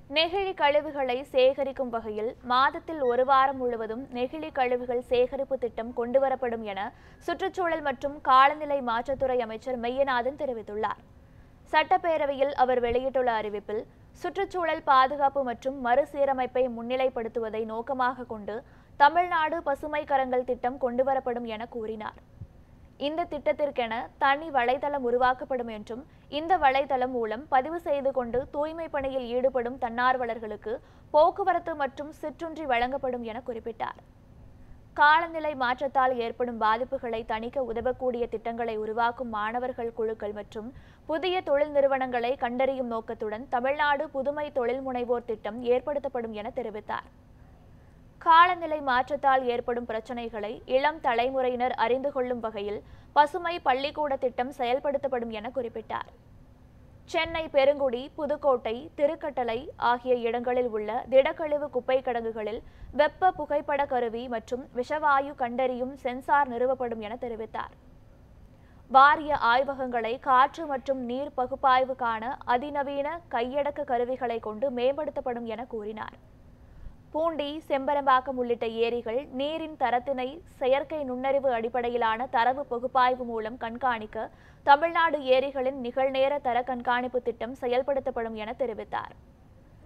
நெகிழி கழிவுகளை சேகரிக்கும் வகையில் மாதத்தில் ஒரு வாரம் முழுவதும் நெகிழி கழிவுகள் சேகரிப்பு திட்டம் கொண்டுவரப்படும் என சுற்றுச்சூழல் மற்றும் காலநிலை மாற்றத்துறை அமைச்சர் மெய்யநாதன் தெரிவித்துள்ளார் சட்டப்பேரவையில் அவர் வெளியிட்டுள்ள அறிவிப்பில் சுற்றுச்சூழல் பாதுகாப்பு மற்றும் மறுசீரமைப்பை முன்னிலைப்படுத்துவதை நோக்கமாக கொண்டு தமிழ்நாடு பசுமை கரங்கள் திட்டம் கொண்டுவரப்படும் என கூறினார் இந்த திட்டத்திற்கென தனி வலைதளம் உருவாக்கப்படும் என்றும் இந்த வலைதளம் மூலம் பதிவு செய்து கொண்டு தூய்மை பணியில் ஈடுபடும் தன்னார்வலர்களுக்கு போக்குவரத்து மற்றும் சிற்றுண்டி வழங்கப்படும் என குறிப்பிட்டார் காலநிலை மாற்றத்தால் ஏற்படும் பாதிப்புகளை தணிக்க உதவக்கூடிய திட்டங்களை உருவாக்கும் மாணவர்கள் குழுக்கள் மற்றும் புதிய தொழில் நிறுவனங்களை கண்டறியும் நோக்கத்துடன் தமிழ்நாடு புதுமை தொழில் முனைவோர் திட்டம் ஏற்படுத்தப்படும் என தெரிவித்தார் காலநிலை மாற்றத்தால் ஏற்படும் பிரச்சனைகளை இளம் தலைமுறையினர் அறிந்து கொள்ளும் வகையில் பசுமை பள்ளிக்கூட திட்டம் செயல்படுத்தப்படும் என குறிப்பிட்டார் சென்னை பெருங்குடி புதுக்கோட்டை திருக்கட்டளை ஆகிய இடங்களில் உள்ள திடக்கழிவு குப்பை கிடங்குகளில் வெப்ப புகைப்பட கருவி மற்றும் விஷவாயு கண்டறியும் சென்சார் நிறுவப்படும் என தெரிவித்தார் வாரிய ஆய்வகங்களை காற்று மற்றும் நீர் பகுப்பாய்வுக்கான அதிநவீன கையடக்க கருவிகளை கொண்டு மேம்படுத்தப்படும் என கூறினார் பூண்டி செம்பரம்பாக்கம் உள்ளிட்ட ஏரிகள் நீரின் தரத்தினை செயற்கை நுண்ணறிவு அடிப்படையிலான தரவு பகுப்பாய்வு மூலம் கண்காணிக்க தமிழ்நாடு ஏரிகளின் நிகழ்நேர தர கண்காணிப்பு திட்டம் செயல்படுத்தப்படும் என தெரிவித்தார்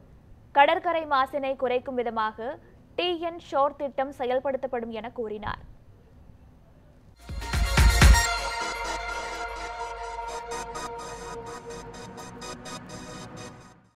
கடற்கரை மாசினை குறைக்கும் விதமாக டிஎன் ஷோர் திட்டம் செயல்படுத்தப்படும் என கூறினார்